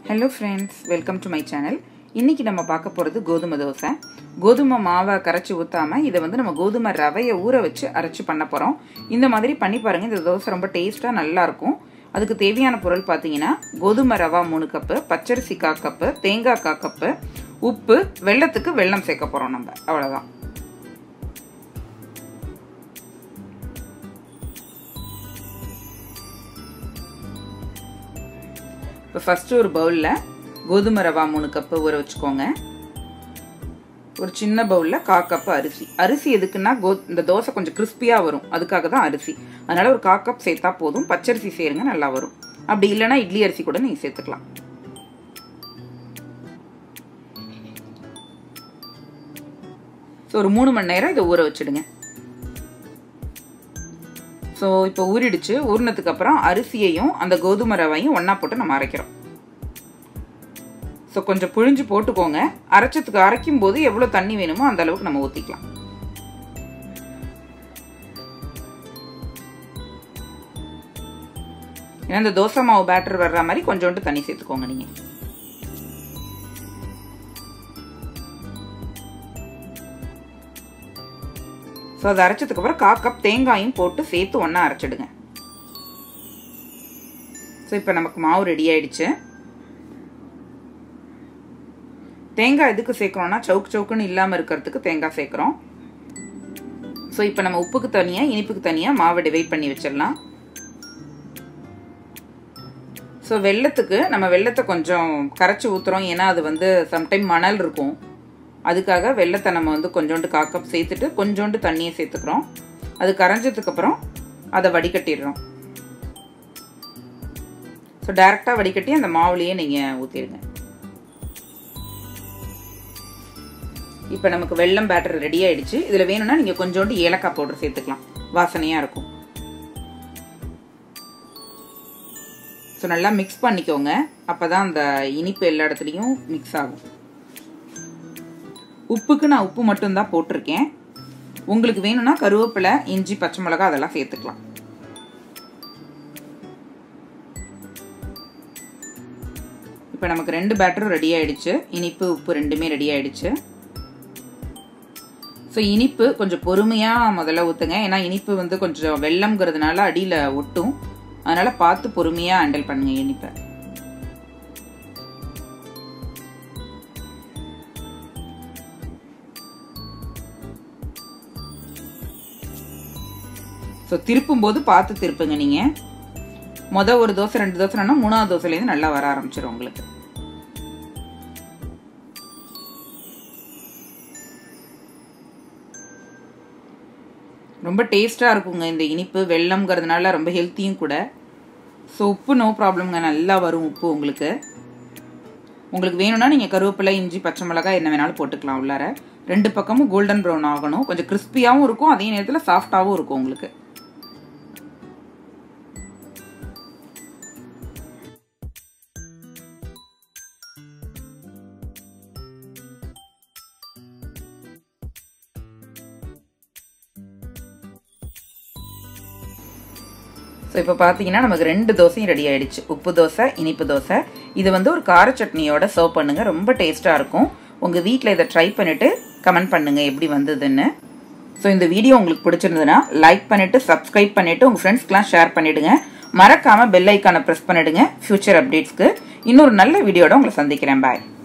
hello friends welcome to my channel இன்றைக்கி நம்ம பார்க்க போகிறது கோதுமை தோசை கோதுமை மாவை கரைச்சி ஊற்றாமல் இதை வந்து நம்ம கோதுமை ரவையை ஊற வச்சு அரைச்சி பண்ண போகிறோம் இந்த மாதிரி பண்ணி பாருங்கள் இந்த தோசை ரொம்ப டேஸ்ட்டாக நல்லாயிருக்கும் அதுக்கு தேவையான பொருள் பார்த்தீங்கன்னா கோதுமை ரவா மூணு கப்பு பச்சரிசி கா கப்பு தேங்காய் கா கப்பு உப்பு வெள்ளத்துக்கு வெல்லம் சேர்க்க போகிறோம் நம்ம அவ்வளோதான் இப்போ ஃபஸ்ட்டு ஒரு பவுலில் கோதுமை ரவா மூணு கப்பு ஊற வச்சுக்கோங்க ஒரு சின்ன பவுலில் கா கப்பு அரிசி அரிசி எதுக்குன்னா கோ இந்த தோசை கொஞ்சம் கிறிஸ்பியாக வரும் அதுக்காக தான் அரிசி அதனால் ஒரு கா கப் சேர்த்தா போதும் பச்சரிசி சேருங்க நல்லா வரும் அப்படி இல்லைன்னா இட்லி அரிசி கூட நீங்கள் சேர்த்துக்கலாம் ஸோ ஒரு மூணு மணி நேரம் இதை ஊற வச்சுடுங்க ஸோ இப்போ ஊறிடுச்சு ஊறினதுக்கு அப்புறம் அரிசியையும் அந்த கோதுமை ரவையும் ஒன்றா போட்டு நம்ம அரைக்கிறோம் ஸோ கொஞ்சம் புழிஞ்சு போட்டுக்கோங்க அரைச்சதுக்கு அரைக்கும் போது எவ்வளோ தண்ணி வேணுமோ அந்த அளவுக்கு நம்ம ஊற்றிக்கலாம் ஏன்னா இந்த தோசை மாவு பேட்டர் வர்ற மாதிரி கொஞ்சோண்டு தண்ணி சேர்த்துக்கோங்க நீங்கள் ஸோ அதை அரைச்சதுக்கு அப்புறம் கா கப் தேங்காயும் போட்டு சேர்த்து ஒன்றா அரைச்சிடுங்க ஸோ இப்போ நமக்கு மாவு ரெடி ஆயிடுச்சு தேங்காய் எதுக்கு சேர்க்குறோம்னா சவுக்கு சவுக்குன்னு இல்லாமல் இருக்கிறதுக்கு தேங்காய் சேர்க்குறோம் ஸோ இப்போ நம்ம உப்புக்கு தனியாக இனிப்புக்கு தனியாக மாவை டிவைட் பண்ணி வச்சிடலாம் ஸோ வெள்ளத்துக்கு நம்ம வெள்ளத்தை கொஞ்சம் கரைச்சி ஊற்றுறோம் ஏன்னா அது வந்து சம்டைம் மணல் இருக்கும் அதுக்காக வெள்ளத்தை நம்ம வந்து கொஞ்சோண்டு காக்கப் சேர்த்துட்டு கொஞ்சோண்டு தண்ணியை சேர்த்துக்கிறோம் அது கரைஞ்சதுக்கப்புறம் அதை வடிகட்டிடுறோம் ஸோ டைரெக்டாக வடிகட்டி அந்த மாவுலேயே நீங்கள் ஊற்றிடுங்க இப்போ நமக்கு வெள்ளம் பேட்டர் ரெடி ஆயிடுச்சு இதில் வேணும்னா நீங்கள் கொஞ்சோண்டு ஏலக்காய் பவுடர் சேர்த்துக்கலாம் வாசனையாக இருக்கும் ஸோ நல்லா மிக்ஸ் பண்ணிக்கோங்க அப்போ தான் அந்த இனிப்பு எல்லா இடத்துலையும் மிக்ஸ் ஆகும் உப்புக்கு நான் உப்பு மட்டும்தான் போட்டிருக்கேன் உங்களுக்கு வேணும்னா கருவேப்பிலை இஞ்சி பச்சை மிளகா அதெல்லாம் சேர்த்துக்கலாம் இப்போ நமக்கு ரெண்டு பேட்டரும் ரெடி ஆயிடுச்சு இனிப்பு உப்பு ரெண்டுமே ரெடி ஆயிடுச்சு ஸோ இனிப்பு கொஞ்சம் பொறுமையாக முதல்ல ஊற்றுங்க ஏன்னா இனிப்பு வந்து கொஞ்சம் வெள்ளம்ங்கிறதுனால அடியில் ஒட்டும் அதனால் பார்த்து பொறுமையாக ஹேண்டில் பண்ணுங்க இனிப்பை ஸோ திருப்பும் போது பார்த்து திருப்புங்க நீங்கள் மொதல் ஒரு தோசை ரெண்டு தோசைனா மூணாவது தோசைலேருந்து நல்லா வர ஆரம்பிச்சிடும் உங்களுக்கு ரொம்ப டேஸ்ட்டாக இருக்குங்க இந்த இனிப்பு வெள்ளம்ங்கிறதுனால ரொம்ப ஹெல்த்தியும் கூட ஸோ உப்பு நோ ப்ராப்ளம்ங்க நல்லா வரும் உப்பு உங்களுக்கு உங்களுக்கு வேணும்னா நீங்கள் கருவேப்பிலை இஞ்சி பச்சை மிளகாய் என்ன வேணாலும் போட்டுக்கலாம் உள்ளார ரெண்டு பக்கமும் கோல்டன் ப்ரௌன் ஆகணும் கொஞ்சம் கிறிஸ்பியாகவும் இருக்கும் அதே நேரத்தில் சாஃப்டாகவும் இருக்கும் உங்களுக்கு ஸோ இப்போ பார்த்தீங்கன்னா நமக்கு ரெண்டு தோசையும் ரெடி ஆயிடுச்சு உப்பு தோசை இனிப்பு தோசை இது வந்து ஒரு கார சட்னியோட சர்வ் பண்ணுங்க ரொம்ப டேஸ்ட்டாக இருக்கும் உங்கள் வீட்டில் இதை ட்ரை பண்ணிவிட்டு கமெண்ட் பண்ணுங்கள் எப்படி வந்ததுன்னு ஸோ இந்த வீடியோ உங்களுக்கு பிடிச்சிருந்ததுன்னா லைக் பண்ணிவிட்டு சப்ஸ்கிரைப் பண்ணிவிட்டு உங்கள் ஃப்ரெண்ட்ஸ்க்கெலாம் ஷேர் பண்ணிவிடுங்க மறக்காமல் பெல் ஐக்கானை ப்ரெஸ் பண்ணிவிடுங்க ஃப்யூச்சர் அப்டேட்ஸ்க்கு இன்னொரு நல்ல வீடியோட உங்களை சந்திக்கிறேன் பாய்